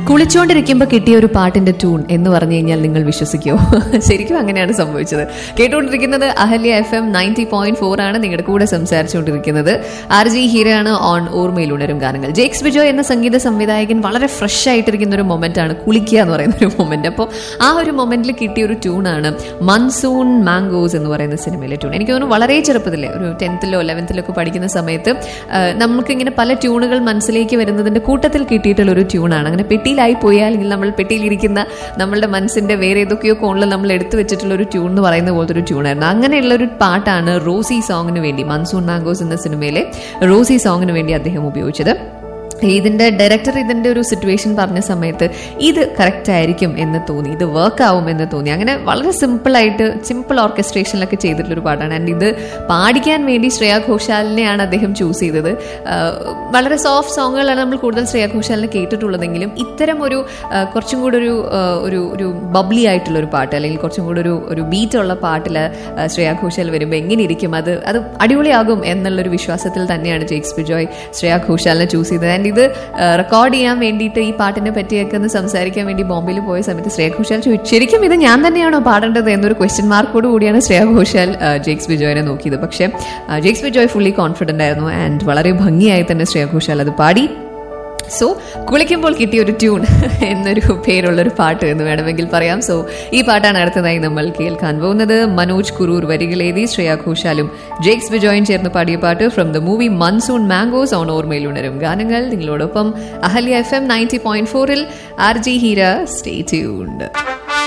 കുളിച്ചുകൊണ്ടിരിക്കുമ്പോൾ കിട്ടിയ ഒരു പാട്ടിന്റെ ട്യൂൺ എന്ന് പറഞ്ഞു കഴിഞ്ഞാൽ നിങ്ങൾ വിശ്വസിക്കുമോ ശരിക്കും അങ്ങനെയാണ് സംഭവിച്ചത് കേട്ടുകൊണ്ടിരിക്കുന്നത് Ahalya F M ninety point four ആണ് നിങ്ങളുടെ കൂടെ സംസാരിച്ചുകൊണ്ടിരിക്കുന്നത് ആർ ജി ഹീരയാണ് ഓൺ ഓർമ്മയിൽ ഉണരും ഗാനങ്ങൾ ജേക്സ് ബിജോയ് എന്ന സംഗീത സംവിധായകൻ വളരെ ഫ്രഷ് ആയിട്ടിരിക്കുന്ന ഒരു മൊമെന്റ് ആണ് കുളിക്കുക എന്ന് പറയുന്ന ഒരു മൊമെന്റ് അപ്പോൾ ആ ഒരു മൊമെന്റിൽ കിട്ടിയ ഒരു ട്യൂണാണ് മൺസൂൺ മാംഗോസ് എന്ന് പറയുന്ന സിനിമയിലെ ട്യൂൺ എനിക്ക് തോന്നുന്നു വളരെ ചെറുപ്പത്തിലെ ഒരു ടെൻത്തിലോ ലെവൻത്തിലോ ഒക്കെ പഠിക്കുന്ന സമയത്ത് ആ, നമുക്ക് ഇങ്ങനെ പല ട്യൂണുകൾ മനസ്സിലേക്ക് വരുന്നതിന്റെ കൂട്ടത്തിൽ കിട്ടിയിട്ടുള്ള ഒരു ട്യൂണാണ് അങ്ങനെ പെട്ടിയിലായി പോയാൽ അല്ലെങ്കിൽ നമ്മൾ പെട്ടിയിലിരിക്കുന്ന നമ്മളുടെ മനസ്സിന്റെ വേറെ ഏതൊക്കെയോ കോണിൽ നമ്മൾ എടുത്തു വെച്ചിട്ടുള്ള ഒരു ട്യൂൺ എന്ന് പറയുന്ന പോലത്തെ ഒരു ട്യൂണായിരുന്നു അങ്ങനെയുള്ള ഒരു പാട്ടാണ് റോസി സോങ്ങിന് വേണ്ടി മൺസൂൺ മാംഗോസ് എന്ന സിനിമയിലെ റോസി സോങ്ങിന് വേണ്ടി അദ്ദേഹം ഉപയോഗിച്ചത് ഇതിന്റെ ഡയറക്ടർ ഇതിന്റെ ഒരു സിറ്റുവേഷൻ പറഞ്ഞ സമയത്ത് ഇത് കറക്റ്റ് ആയിരിക്കും എന്ന് തോന്നി ഇത് വർക്ക് ആവും എന്ന് തോന്നി അങ്ങനെ വളരെ സിമ്പിൾ ആയിട്ട് സിമ്പിൾ ഓർക്കസ്ട്രേഷനിലൊക്കെ ചെയ്തിട്ടുള്ള ഒരു പാട്ടാണ് ആൻഡ് ഇത് പാടിക്കാൻ വേണ്ടി ശ്രേയ ഘോഷാലിനെയാണ് അദ്ദേഹം ചൂസ് ചെയ്തത് ആഹ് വളരെ സോഫ്റ്റ് സോങ്ങുകളാണ് നമ്മൾ കൂടുതൽ ശ്രേയ ഘോഷാലിനെ കേട്ടിട്ടുള്ളതെങ്കിലും ഇത്തരം ഒരു ആഹ് കുറച്ചും കൂടെ ഒരു ആഹ് ഒരു ഒരു ബബ്ലി ആയിട്ടുള്ള ഒരു പാട്ട് അല്ലെങ്കിൽ കുറച്ചും കൂടെ ഒരു ഒരു ബീറ്റ് ഉള്ള പാട്ടിൽ ശ്രേയ ഘോഷാൽ വരുമ്പോൾ എങ്ങനെ ഇരിക്കും അത് അത് അടിപൊളിയാകും എന്നുള്ളൊരു വിശ്വാസത്തിൽ തന്നെയാണ് ജെയ്ക്സ് ബിജോയ് ശ്രേയ ഘോഷാലിനെ ചൂസ് ചെയ്തത് ആൻഡ് ഇത് റെക്കോർഡ് ചെയ്യാൻ വേണ്ടിയിട്ട് ഈ പാട്ടിനെ പറ്റിയൊക്കെ ഒന്ന് സംസാരിക്കാൻ വേണ്ടി ബോംബെയിൽ പോയ സമയത്ത് ശ്രേയ ഘോഷാൽ ചോദിച്ചു ശരിക്കും ഇത് ഞാൻ തന്നെയാണോ പാടേണ്ടത് എന്നൊരു ക്വസ്റ്റ്യൻ മാർക്കോട് കൂടിയാണ് ശ്രേയ ഘോഷാൽ ആ, ജെയ്ക്സ് ബിജോയിനെ നോക്കിയത് പക്ഷേ ആ, ജെയ്ക്സ് ബിജോയ് ഫുള്ളി കോൺഫിഡന്റ് ആയിരുന്നു ആൻഡ് വളരെ ഭംഗിയായി തന്നെ ശ്രേയ ഘോഷാൽ അത് പാടി സോ കുളിക്കുമ്പോൾ കിട്ടിയ ഒരു ട്യൂൺ എന്നൊരു പേരുള്ള ഒരു പാട്ട് എന്ന് വേണമെങ്കിൽ പറയാം സോ ഈ പാട്ടാണ് അടുത്തതായി നമ്മൾ കേൾക്കാൻ പോകുന്നത് മനോജ് കുറൂർ വരികളേതി ശ്രേയ ഘോഷാലും ജേക്സ് ബിജോയും ചേർന്ന് പാടിയ പാട്ട് from the movie monsoon mangoes on ഓർമ്മയിൽ ഉണരും ഗാനങ്ങൾ നിങ്ങളോടൊപ്പം Ahalya F M ninety point ഫോറിൽ R G Heera stay tuned